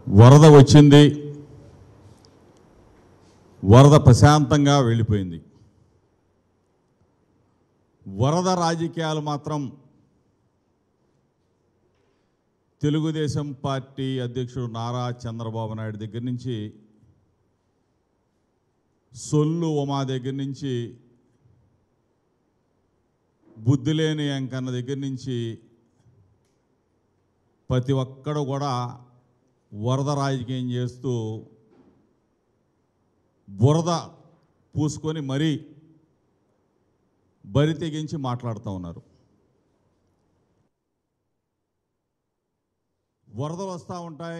వరద వచ్చింది వరద ప్రశాంతంగా వెళ్ళిపోయింది వరద రాజకీయాలు మాత్రం తెలుగుదేశం పార్టీ అధ్యక్షుడు నారా చంద్రబాబు నాయుడు దగ్గర నుంచి సొల్లు ఉమా దగ్గర నుంచి బుద్ధిలేని వెంకన్న దగ్గర నుంచి ప్రతి ఒక్కడు కూడా వరద రాజకీయం చేస్తూ బురద పూసుకొని మరీ బరి తెగించి మాట్లాడుతూ ఉన్నారు వరదలు వస్తూ ఉంటాయి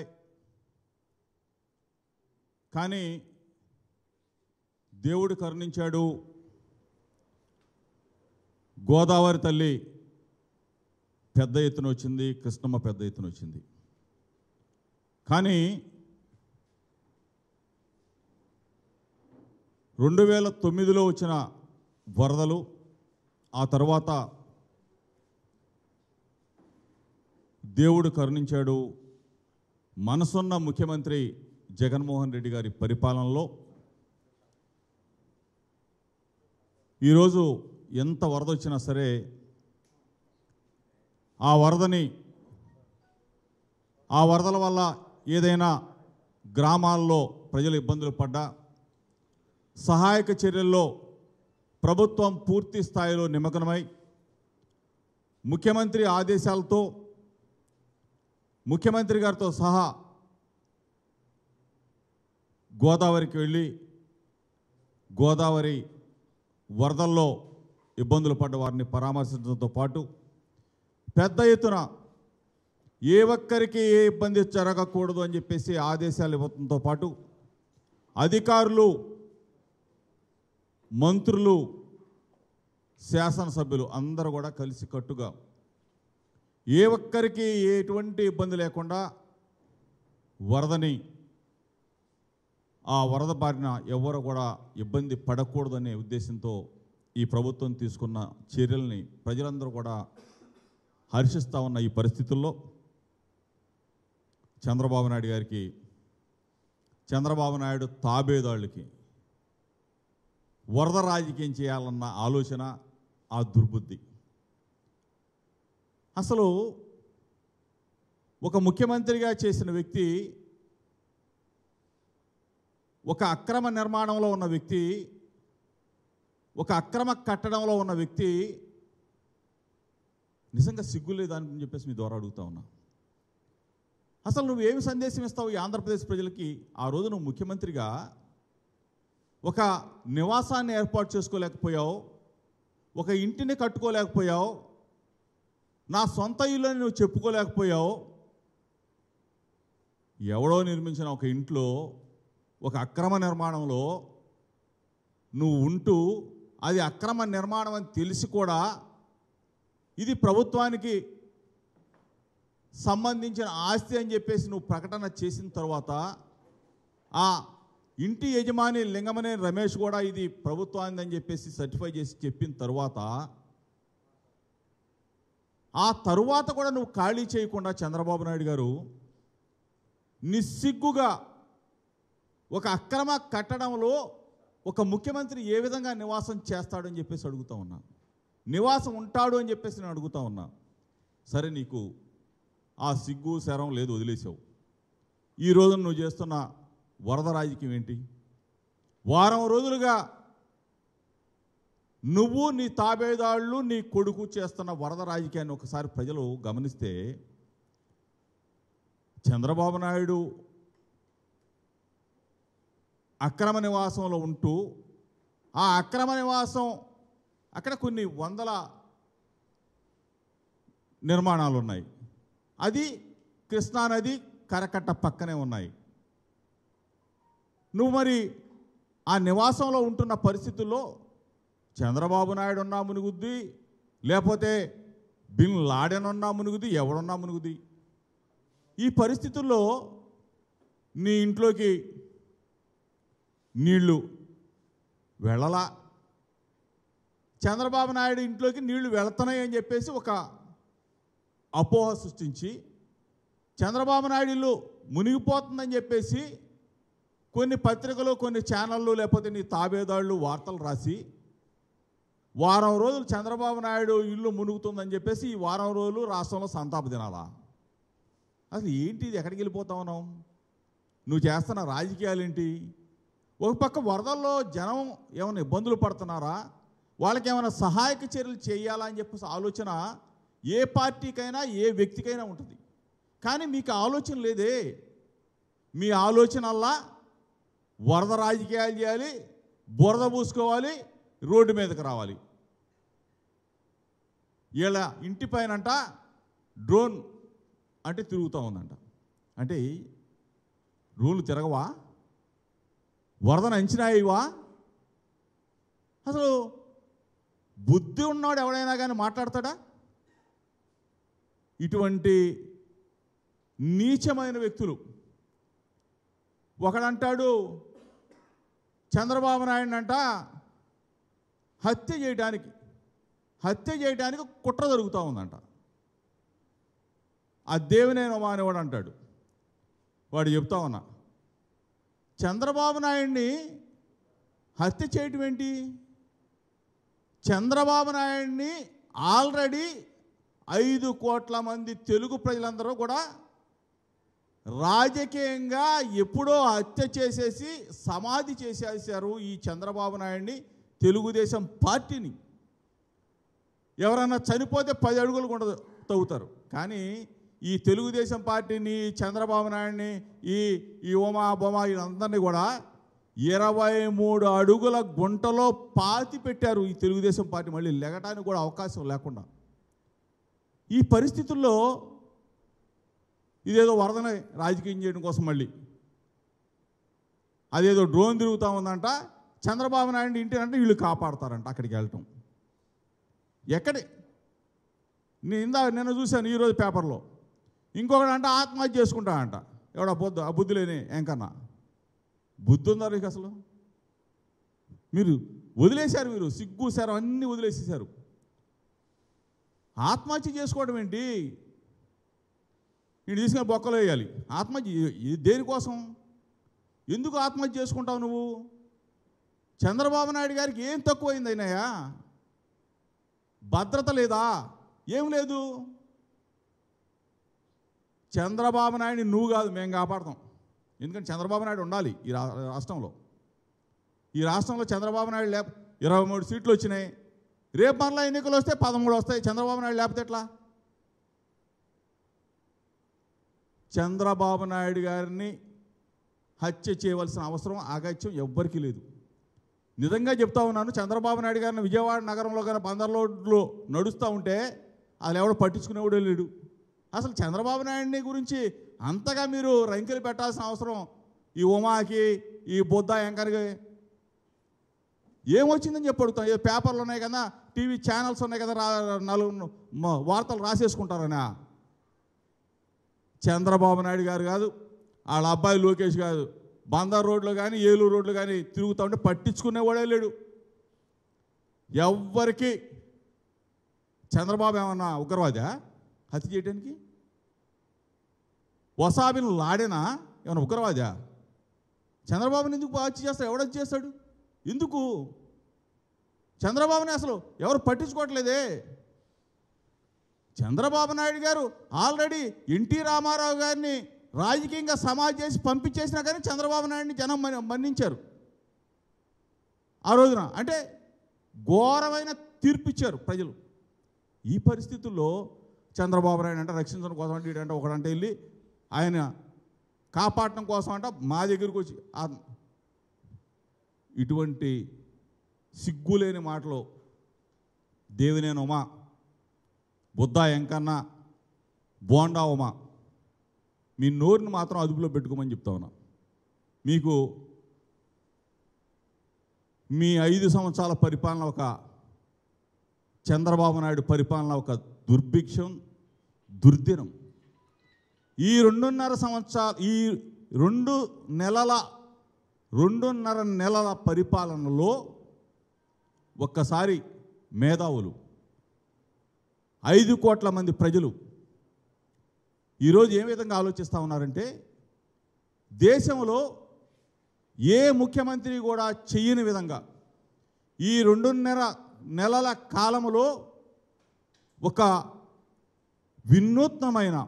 కానీ దేవుడు కరుణించాడు గోదావరి తల్లి పెద్ద ఎత్తున వచ్చింది కృష్ణమ్మ పెద్ద ఎత్తున వచ్చింది కానీ రెండు వేల తొమ్మిదిలో వచ్చిన వరదలు ఆ తర్వాత దేవుడు కరుణించాడు మనసున్న ముఖ్యమంత్రి జగన్మోహన్ రెడ్డి గారి పరిపాలనలో ఈరోజు ఎంత వరద వచ్చినా సరే ఆ వరదని ఆ వరదల వల్ల ఏదైనా గ్రామాల్లో ప్రజలు ఇబ్బందులు పడ్డా సహాయక చర్యల్లో ప్రభుత్వం పూర్తి స్థాయిలో నిమగ్నమై ముఖ్యమంత్రి ఆదేశాలతో ముఖ్యమంత్రి గారితో సహా గోదావరికి వెళ్ళి గోదావరి వరదల్లో ఇబ్బందులు పడ్డ వారిని పరామర్శించడంతో పాటు పెద్ద ఎత్తున ఏ ఒక్కరికి ఏ ఇబ్బంది జరగకూడదు అని చెప్పేసి ఆదేశాలు ఇవ్వడంతో పాటు అధికారులు మంత్రులు శాసనసభ్యులు అందరూ కూడా కలిసి కట్టుగా ఏ ఒక్కరికి ఎటువంటి ఇబ్బంది లేకుండా వరదని ఆ వరద బారిన ఎవరు కూడా ఇబ్బంది పడకూడదనే ఉద్దేశంతో ఈ ప్రభుత్వం తీసుకున్న చర్యల్ని ప్రజలందరూ కూడా హర్షిస్తూ ఉన్న ఈ పరిస్థితుల్లో చంద్రబాబు నాయుడు గారికి చంద్రబాబు నాయుడు తాబేదాళ్ళకి వరద రాజకీయం చేయాలన్న ఆలోచన ఆ దుర్బుద్ధి అసలు ఒక ముఖ్యమంత్రిగా చేసిన వ్యక్తి ఒక అక్రమ నిర్మాణంలో ఉన్న వ్యక్తి ఒక అక్రమ కట్టడంలో ఉన్న వ్యక్తి నిజంగా సిగ్గు లేదని చెప్పేసి మీ ద్వారా అడుగుతా ఉన్నా అసలు నువ్వు ఏమి సందేశం ఇస్తావు ఈ ఆంధ్రప్రదేశ్ ప్రజలకి ఆ రోజు నువ్వు ముఖ్యమంత్రిగా ఒక నివాసాన్ని ఏర్పాటు చేసుకోలేకపోయావు ఒక ఇంటిని కట్టుకోలేకపోయావు నా సొంత ఇల్లు అని నువ్వు చెప్పుకోలేకపోయావు ఎవడో నిర్మించిన ఒక ఇంట్లో ఒక అక్రమ నిర్మాణంలో నువ్వు ఉంటూ అది అక్రమ నిర్మాణం అని తెలిసి కూడా ఇది ప్రభుత్వానికి సంబంధించిన ఆస్తి అని చెప్పేసి నువ్వు ప్రకటన చేసిన తర్వాత ఆ ఇంటి యజమాని లింగమనే రమేష్ కూడా ఇది ప్రభుత్వానికి అని చెప్పేసి సర్టిఫై చేసి చెప్పిన తర్వాత ఆ తరువాత కూడా నువ్వు ఖాళీ చేయకుండా చంద్రబాబు నాయుడు గారు నిస్సిగ్గుగా ఒక అక్రమ కట్టడంలో ఒక ముఖ్యమంత్రి ఏ విధంగా నివాసం చేస్తాడని చెప్పేసి అడుగుతా ఉన్నా నివాసం ఉంటాడు అని చెప్పేసి నేను అడుగుతా ఉన్నా సరే నీకు ఆ సిగ్గు శరం లేదు వదిలేసావు ఈ రోజు నువ్వు చేస్తున్న వరద రాజకీయం ఏంటి వారం రోజులుగా నువ్వు నీ తాబేదాళ్ళు నీ కొడుకు చేస్తున్న వరద రాజకీయాన్ని ఒకసారి ప్రజలు గమనిస్తే చంద్రబాబు నాయుడు అక్రమ నివాసంలో ఉంటూ ఆ అక్రమ నివాసం అక్కడ కొన్ని వందల నిర్మాణాలు ఉన్నాయి అది కృష్ణానది కరకట్ట పక్కనే ఉన్నాయి నువ్వు మరి ఆ నివాసంలో ఉంటున్న పరిస్థితుల్లో చంద్రబాబు నాయుడు ఉన్నా మునుగుద్ది లేకపోతే బిన్ లాడెన్ ఉన్నా మునుగుది ఎవడున్నా మునుగుది ఈ పరిస్థితుల్లో నీ ఇంట్లోకి నీళ్లు వెళ్ళలా చంద్రబాబు నాయుడు ఇంట్లోకి నీళ్లు వెళుతున్నాయి అని చెప్పేసి ఒక అపోహ సృష్టించి చంద్రబాబు నాయుడు ఇల్లు మునిగిపోతుందని చెప్పేసి కొన్ని పత్రికలు కొన్ని ఛానళ్ళు లేకపోతే నీ తాబేదాళ్ళు వార్తలు రాసి వారం రోజులు చంద్రబాబు నాయుడు ఇల్లు మునుగుతుందని చెప్పేసి ఈ వారం రోజులు రాష్ట్రంలో సంతాప దినాలా అసలు ఏంటి ఇది ఎక్కడికి వెళ్ళిపోతా ఉన్నావు నువ్వు చేస్తున్న రాజకీయాలు ఏంటి ఒక పక్క వరదల్లో జనం ఏమైనా ఇబ్బందులు పడుతున్నారా వాళ్ళకి ఏమైనా సహాయక చర్యలు చేయాలా అని చెప్పేసి ఆలోచన ఏ పార్టీకైనా ఏ వ్యక్తికైనా ఉంటుంది కానీ మీకు ఆలోచన లేదే మీ ఆలోచనల్లా వరద రాజకీయాలు చేయాలి బురద పూసుకోవాలి రోడ్డు మీదకి రావాలి వీళ్ళ ఇంటి పైనంట డ్రోన్ అంటే తిరుగుతూ ఉందంట అంటే డ్రోన్లు తిరగవా వరదను అంచనా వేయవా అసలు బుద్ధి ఉన్నవాడు ఎవడైనా కానీ మాట్లాడతాడా ఇటువంటి నీచమైన వ్యక్తులు ఒకడంటాడు చంద్రబాబు నాయుడు అంట హత్య చేయడానికి హత్య చేయడానికి కుట్ర జరుగుతూ ఉందంట ఆ దేవునైన మానేవాడు అంటాడు వాడు చెప్తా ఉన్నా చంద్రబాబు నాయుడిని హత్య చేయటం ఏంటి చంద్రబాబు నాయుడిని ఆల్రెడీ ఐదు కోట్ల మంది తెలుగు ప్రజలందరూ కూడా రాజకీయంగా ఎప్పుడో హత్య చేసేసి సమాధి చేసేసారు ఈ చంద్రబాబు నాయుడిని తెలుగుదేశం పార్టీని ఎవరన్నా చనిపోతే పది అడుగులు కూడా తవ్వుతారు కానీ ఈ తెలుగుదేశం పార్టీని చంద్రబాబు నాయుడిని ఈ ఈ ఉమా బొమా వీళ్ళందరినీ కూడా ఇరవై మూడు అడుగుల గుంటలో పాతి పెట్టారు ఈ తెలుగుదేశం పార్టీ మళ్ళీ లెగటానికి కూడా అవకాశం లేకుండా ఈ పరిస్థితుల్లో ఇదేదో వరదని రాజకీయం చేయడం కోసం మళ్ళీ అదేదో డ్రోన్ తిరుగుతూ ఉందంట చంద్రబాబు నాయుడు ఇంటి అంటే వీళ్ళు కాపాడతారంట అక్కడికి వెళ్ళటం ఎక్కడి నేను ఇందా నిన్న చూశాను ఈరోజు పేపర్లో ఇంకొకడు అంటే ఆత్మహత్య చేసుకుంటా అంట ఎవడా బుద్ధ ఆ బుద్ధి లేని ఎంకన్నా బుద్ధి ఉందా నీకు అసలు మీరు వదిలేశారు మీరు సిగ్గు సారు అన్నీ వదిలేసేశారు ఆత్మహత్య చేసుకోవడం ఏంటి నేను తీసుకుని బొక్కలో వేయాలి ఆత్మహత్య ఇది దేనికోసం ఎందుకు ఆత్మహత్య చేసుకుంటావు నువ్వు చంద్రబాబు నాయుడు గారికి ఏం తక్కువైంది అయినాయా భద్రత లేదా ఏం లేదు చంద్రబాబు నాయుడిని నువ్వు కాదు మేము కాపాడతాం ఎందుకంటే చంద్రబాబు నాయుడు ఉండాలి ఈ రా- రాష్ట్రంలో ఈ రాష్ట్రంలో చంద్రబాబు నాయుడు లేక ఇరవై మూడు సీట్లు వచ్చినాయి రేపు మరలా ఎన్నికలు వస్తే పదమూడు వస్తాయి చంద్రబాబు నాయుడు లేకపోతే ఎట్లా చంద్రబాబు నాయుడు గారిని హత్య చేయవలసిన అవసరం ఆగాత్యం ఎవ్వరికీ లేదు నిజంగా చెప్తా ఉన్నాను చంద్రబాబు నాయుడు గారిని విజయవాడ నగరంలో కానీ బందర్లోడ్లో నడుస్తూ ఉంటే అసలు ఎవడు పట్టించుకునేవాడే లేడు అసలు చంద్రబాబు నాయుడిని గురించి అంతగా మీరు రంకెలు పెట్టాల్సిన అవసరం ఈ ఉమాకి ఈ బుద్ధ ఎంకరికి ఏమొచ్చిందని చెప్పి అడుగుతాం ఏ పేపర్లు ఉన్నాయి కదా టీవీ ఛానల్స్ ఉన్నాయి కదా రా నలుగురు మ- వార్తలు రాసేసుకుంటారనా చంద్రబాబు నాయుడు గారు కాదు వాళ్ళ అబ్బాయి లోకేష్ కాదు బందర్ రోడ్లో కానీ ఏలూరు రోడ్లు కానీ తిరుగుతూ ఉంటే పట్టించుకునేవాడే లేడు ఎవ్వరికి చంద్రబాబు ఏమన్నా ఉగ్రవాదా హత్య చేయడానికి వసాబిని లాడేనా ఏమన్నా ఉగ్రవాదా చంద్రబాబుని ఎందుకు హత్య చేస్తాడు ఎవడు హత్య చేస్తాడు ఎందుకు చంద్రబాబుని అసలు ఎవరు పట్టించుకోవట్లేదే చంద్రబాబు నాయుడు గారు ఆల్రెడీ ఎన్టీ రామారావు గారిని రాజకీయంగా సమాజ్ చేసి పంపించేసినా కానీ చంద్రబాబు నాయుడిని జనం మన్ని- మన్నించారు ఆ రోజున అంటే ఘోరమైన తీర్పు ఇచ్చారు ప్రజలు ఈ పరిస్థితుల్లో చంద్రబాబు నాయుడు అంటే రక్షించడం కోసం అంటే వీడంటే ఒకడంటే వెళ్ళి ఆయన కాపాడటం కోసం అంట మా దగ్గరికి వచ్చి ఆ- ఇటువంటి సిగ్గులేని మాటలు దేవినేని ఉమా బుద్ధ ఎంకన్న బోండా ఉమా మీ నోరుని మాత్రం అదుపులో పెట్టుకోమని చెప్తా ఉన్నా మీకు మీ ఐదు సంవత్సరాల పరిపాలన ఒక చంద్రబాబు నాయుడు పరిపాలన ఒక దుర్భిక్షం దుర్దినం ఈ రెండున్నర సంవత్సరాలు ఈ రెండు నెలల రెండున్నర నెలల పరిపాలనలో ఒక్కసారి మేధావులు ఐదు కోట్ల మంది ప్రజలు ఈరోజు ఏ విధంగా ఆలోచిస్తూ ఉన్నారంటే దేశంలో ఏ ముఖ్యమంత్రి కూడా చెయ్యని విధంగా ఈ రెండున్నర నెలల కాలంలో ఒక వినూత్నమైన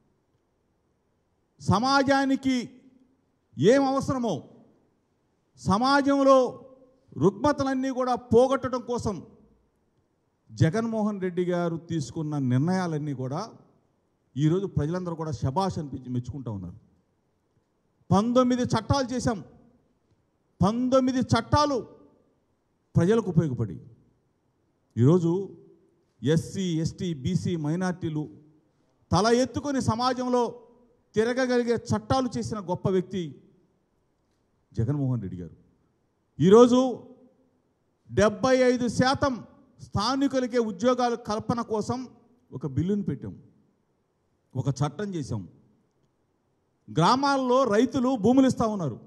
సమాజానికి ఏం అవసరమో సమాజంలో రుగ్మతలన్నీ కూడా పోగొట్టడం కోసం జగన్మోహన్ రెడ్డి గారు తీసుకున్న నిర్ణయాలన్నీ కూడా ఈరోజు ప్రజలందరూ కూడా శబాష్ అనిపించి మెచ్చుకుంటూ ఉన్నారు పంతొమ్మిది చట్టాలు చేశాం పంతొమ్మిది చట్టాలు ప్రజలకు ఉపయోగపడి ఈరోజు ఎస్సీ ఎస్టీ బీసీ మైనార్టీలు తల ఎత్తుకొని సమాజంలో తిరగగలిగే చట్టాలు చేసిన గొప్ప వ్యక్తి జగన్మోహన్ రెడ్డి గారు ఈరోజు డెబ్బై ఐదు శాతం స్థానికులకే ఉద్యోగాల కల్పన కోసం ఒక బిల్లును పెట్టాం ఒక చట్టం చేశాం గ్రామాల్లో రైతులు భూములు ఇస్తూ ఉన్నారు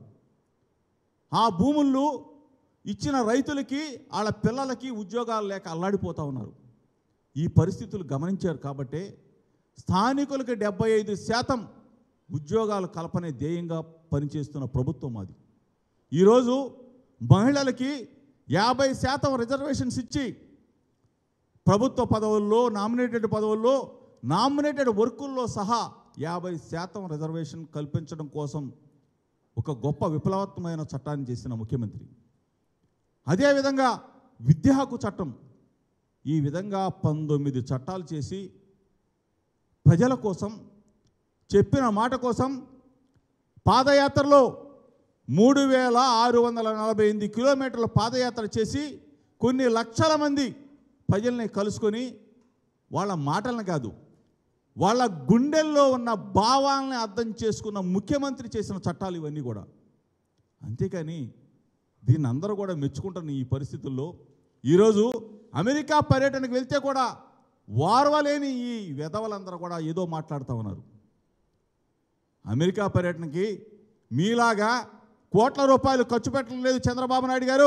ఆ భూముల్లో ఇచ్చిన రైతులకి వాళ్ళ పిల్లలకి ఉద్యోగాలు లేక అల్లాడిపోతూ ఉన్నారు ఈ పరిస్థితులు గమనించారు కాబట్టే స్థానికులకి డెబ్బై ఐదు శాతం ఉద్యోగాల కల్పనే ధ్యేయంగా పనిచేస్తున్న ప్రభుత్వం అది ఈరోజు మహిళలకి యాభై శాతం రిజర్వేషన్స్ ఇచ్చి ప్రభుత్వ పదవుల్లో నామినేటెడ్ పదవుల్లో నామినేటెడ్ వర్కుల్లో సహా యాభై శాతం రిజర్వేషన్ కల్పించడం కోసం ఒక గొప్ప విప్లవాత్మకమైన చట్టాన్ని చేసిన ముఖ్యమంత్రి అదేవిధంగా విద్యా హక్కు చట్టం ఈ విధంగా పంతొమ్మిది చట్టాలు చేసి ప్రజల కోసం చెప్పిన మాట కోసం పాదయాత్రలో మూడు వేల ఆరు వందల నలభై ఎనిమిది కిలోమీటర్ల పాదయాత్ర చేసి కొన్ని లక్షల మంది ప్రజల్ని కలుసుకొని వాళ్ళ మాటలను కాదు వాళ్ళ గుండెల్లో ఉన్న భావాలని అర్థం చేసుకున్న ముఖ్యమంత్రి చేసిన చట్టాలు ఇవన్నీ కూడా అంతేకాని దీన్ని అందరూ కూడా మెచ్చుకుంటున్న ఈ పరిస్థితుల్లో ఈరోజు అమెరికా పర్యటనకు వెళ్తే కూడా వార్వలేని ఈ వెధవలందరూ కూడా ఏదో మాట్లాడుతూ ఉన్నారు అమెరికా పర్యటనకి మీలాగా కోట్ల రూపాయలు ఖర్చు పెట్టడం లేదు చంద్రబాబు నాయుడు గారు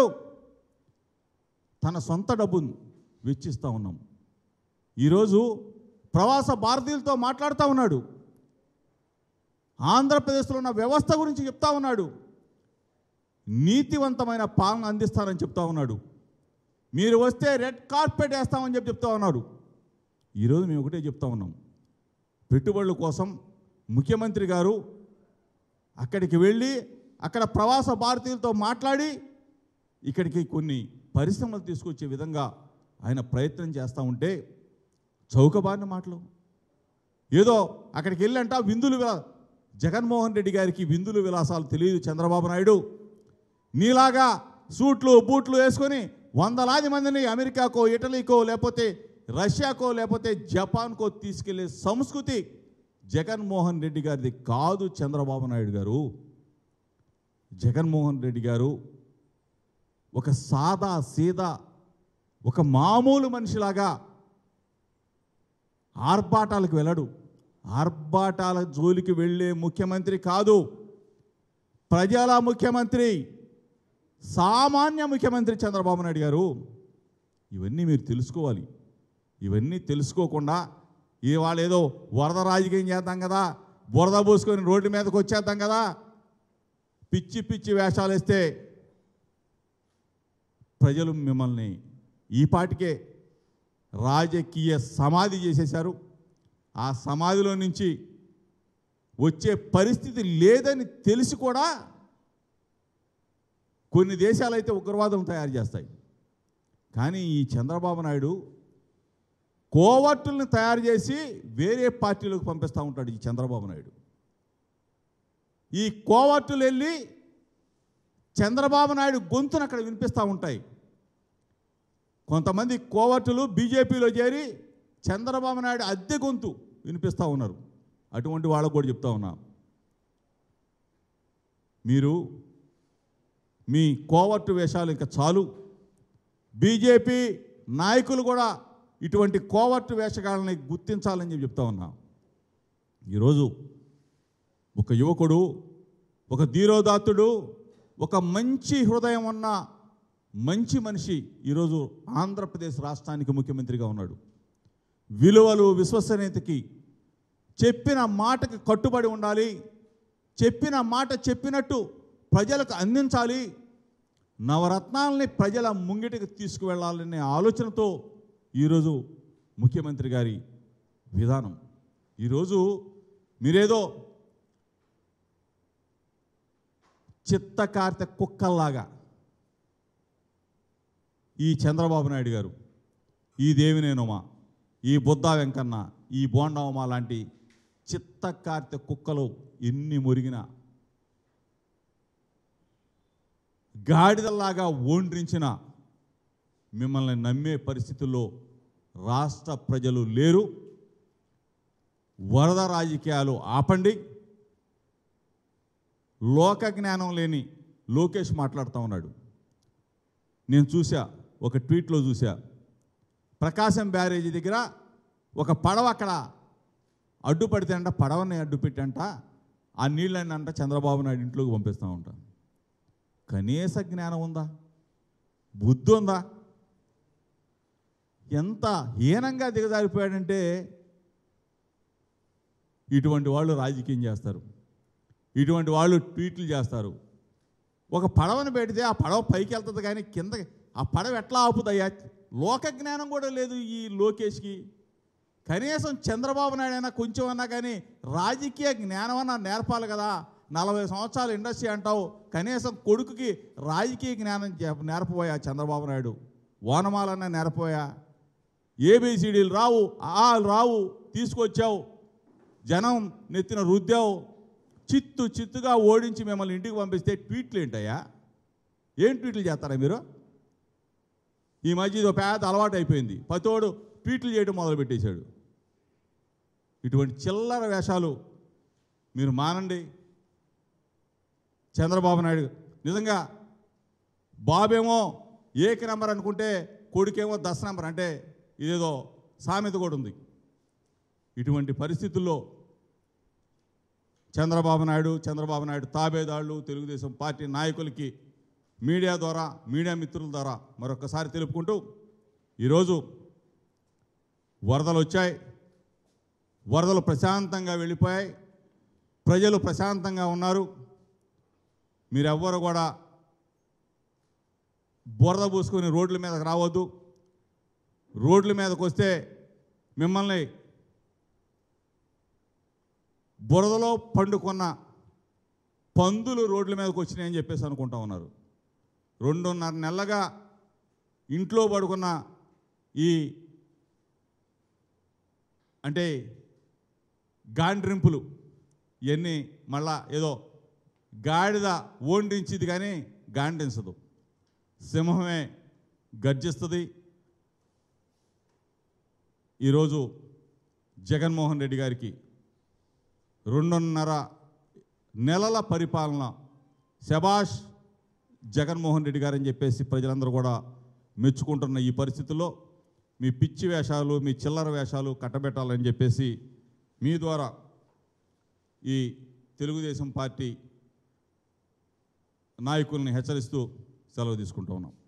తన సొంత డబ్బును వెచ్చిస్తూ ఉన్నాం ఈరోజు ప్రవాస భారతీయులతో మాట్లాడుతూ ఉన్నాడు ఆంధ్రప్రదేశ్లో ఉన్న వ్యవస్థ గురించి చెప్తా ఉన్నాడు నీతివంతమైన పాలన అందిస్తానని చెప్తా ఉన్నాడు మీరు వస్తే రెడ్ కార్పెట్ వేస్తామని చెప్పి చెప్తా ఉన్నారు ఈరోజు మేము ఒకటే చెప్తా ఉన్నాం పెట్టుబడుల కోసం ముఖ్యమంత్రి గారు అక్కడికి వెళ్ళి అక్కడ ప్రవాస భారతీయులతో మాట్లాడి ఇక్కడికి కొన్ని పరిశ్రమలు తీసుకొచ్చే విధంగా ఆయన ప్రయత్నం చేస్తూ ఉంటే చౌకబారిన మాటలు ఏదో అక్కడికి వెళ్ళంట విందులు విలా జగన్మోహన్ రెడ్డి గారికి విందులు విలాసాలు తెలియదు చంద్రబాబు నాయుడు నీలాగా సూట్లు బూట్లు వేసుకొని వందలాది మందిని అమెరికాకో ఇటలీకో లేకపోతే రష్యాకో లేకపోతే జపాన్కో తీసుకెళ్లే సంస్కృతి జగన్మోహన్ రెడ్డి గారిది కాదు చంద్రబాబు నాయుడు గారు జగన్మోహన్ రెడ్డి గారు ఒక సాదా సీదా ఒక మామూలు మనిషిలాగా ఆర్భాటాలకు వెళ్ళడు ఆర్భాటాల జోలికి వెళ్ళే ముఖ్యమంత్రి కాదు ప్రజల ముఖ్యమంత్రి సామాన్య ముఖ్యమంత్రి చంద్రబాబు నాయుడు గారు ఇవన్నీ మీరు తెలుసుకోవాలి ఇవన్నీ తెలుసుకోకుండా ఇవాళ ఏదో వరద రాజకీయం చేద్దాం కదా బురద పోసుకొని రోడ్డు మీదకి వచ్చేద్దాం కదా పిచ్చి పిచ్చి వేషాలు వేస్తే ప్రజలు మిమ్మల్ని ఈ పాటికే రాజకీయ సమాధి చేసేశారు ఆ సమాధిలో నుంచి వచ్చే పరిస్థితి లేదని తెలిసి కూడా కొన్ని దేశాలు అయితే ఉగ్రవాదం తయారు చేస్తాయి కానీ ఈ చంద్రబాబు నాయుడు కోవర్టుల్ని తయారు చేసి వేరే పార్టీలకు పంపిస్తూ ఉంటాడు ఈ చంద్రబాబు నాయుడు ఈ కోవర్టులు వెళ్ళి చంద్రబాబు నాయుడు గొంతును అక్కడ వినిపిస్తూ ఉంటాయి కొంతమంది కోవర్టులు బీజేపీలో చేరి చంద్రబాబు నాయుడు అద్దె గొంతు వినిపిస్తూ ఉన్నారు అటువంటి వాళ్ళకు కూడా చెప్తా ఉన్నా మీరు మీ కోవర్టు వేషాలు ఇంకా చాలు బీజేపీ నాయకులు కూడా ఇటువంటి కోవర్టు వేషగాళ్ళని గుర్తించాలని చెప్పి చెప్తా ఉన్నా ఈరోజు ఒక యువకుడు ఒక ధీరోదాత్తుడు ఒక మంచి హృదయం ఉన్న మంచి మనిషి ఈరోజు ఆంధ్రప్రదేశ్ రాష్ట్రానికి ముఖ్యమంత్రిగా ఉన్నాడు విలువలు విశ్వసనీయతకి చెప్పిన మాటకి కట్టుబడి ఉండాలి చెప్పిన మాట చెప్పినట్టు ప్రజలకు అందించాలి నవరత్నాలని ప్రజల ముంగిటికి తీసుకువెళ్ళాలనే ఆలోచనతో ఈరోజు ముఖ్యమంత్రి గారి విధానం ఈరోజు మీరేదో చిత్తకార్తె కుక్కల్లాగా ఈ చంద్రబాబు నాయుడు గారు ఈ దేవినేనుమ ఈ బుద్ధా వెంకన్న ఈ బోండావమ లాంటి చిత్తకార్తె కుక్కలు ఎన్ని మురిగినా గాడిదల్లాగా ఓండ్రించిన మిమ్మల్ని నమ్మే పరిస్థితుల్లో రాష్ట్ర ప్రజలు లేరు వరద రాజకీయాలు ఆపండి లోక జ్ఞానం లేని లోకేష్ మాట్లాడుతూ ఉన్నాడు నేను చూసా ఒక ట్వీట్లో చూసా ప్రకాశం బ్యారేజీ దగ్గర ఒక పడవ అక్కడ అడ్డుపడితే అంట పడవని అడ్డు పెట్టంట ఆ నీళ్ళని అంట చంద్రబాబు నాయుడు ఇంట్లోకి పంపిస్తూ ఉంటాను కనీస జ్ఞానం ఉందా బుద్ధి ఉందా ఎంత హీనంగా దిగజారిపోయాడంటే ఇటువంటి వాళ్ళు రాజకీయం చేస్తారు ఇటువంటి వాళ్ళు ట్వీట్లు చేస్తారు ఒక పడవను పెడితే ఆ పడవ పైకి వెళ్తుంది కానీ కింద ఆ పడవ ఎట్లా ఆపుదయ్యా లోక జ్ఞానం కూడా లేదు ఈ లోకేష్కి కనీసం చంద్రబాబు నాయుడు అయినా కొంచెం అన్నా కానీ రాజకీయ జ్ఞానం అన్నా నేర్పాలి కదా నలభై సంవత్సరాలు ఇండస్ట్రీ అంటావు కనీసం కొడుకుకి రాజకీయ జ్ఞానం చెప్- నేర్పబోయా చంద్రబాబు నాయుడు ఓనమాలన్నా నేర్పబోయా ఏబిసిడీలు రావు ఆ రావు తీసుకొచ్చావు జనం నెత్తిన రుద్దావు చిత్తు చిత్తుగా ఓడించి మిమ్మల్ని ఇంటికి పంపిస్తే ట్వీట్లు ఏంటయ్యా ఏం ట్వీట్లు చేస్తారా మీరు ఈ మధ్య ఇది ఒక పెద్ద అలవాటు అయిపోయింది పతోడు ట్వీట్లు చేయడం మొదలుపెట్టేశాడు ఇటువంటి చిల్లర వేషాలు మీరు మానండి చంద్రబాబు నాయుడు నిజంగా బాబేమో ఏక నెంబర్ అనుకుంటే కొడుకేమో దశ నెంబర్ అంటే ఇదేదో సామెత కూడా ఉంది ఇటువంటి పరిస్థితుల్లో చంద్రబాబు నాయుడు చంద్రబాబు నాయుడు తాబేదాళ్ళు తెలుగుదేశం పార్టీ నాయకులకి మీడియా ద్వారా మీడియా మిత్రుల ద్వారా మరొకసారి తెలుపుకుంటూ ఈరోజు వరదలు వచ్చాయి వరదలు ప్రశాంతంగా వెళ్ళిపోయాయి ప్రజలు ప్రశాంతంగా ఉన్నారు మీరెవ్వరు కూడా బురద పూసుకొని రోడ్ల మీదకి రావద్దు రోడ్ల మీదకి వస్తే మిమ్మల్ని బురదలో పండుకున్న పందులు రోడ్ల మీదకి వచ్చినాయని చెప్పేసి అనుకుంటా ఉన్నారు రెండున్నర నెలలుగా ఇంట్లో పడుకున్న ఈ అంటే గాండ్రింపులు ఇవన్నీ మళ్ళా ఏదో గాడిద ఓండించిది కానీ గాండించదు సింహమే గర్జిస్తుంది ఈరోజు జగన్మోహన్ రెడ్డి గారికి రెండున్నర నెలల పరిపాలన శబాష్ జగన్మోహన్ రెడ్డి గారని చెప్పేసి ప్రజలందరూ కూడా మెచ్చుకుంటున్న ఈ పరిస్థితుల్లో మీ పిచ్చి వేషాలు మీ చిల్లర వేషాలు కట్టబెట్టాలని చెప్పేసి మీ ద్వారా ఈ తెలుగుదేశం పార్టీ నాయకుల్ని హెచ్చరిస్తూ సెలవు తీసుకుంటూ ఉన్నాం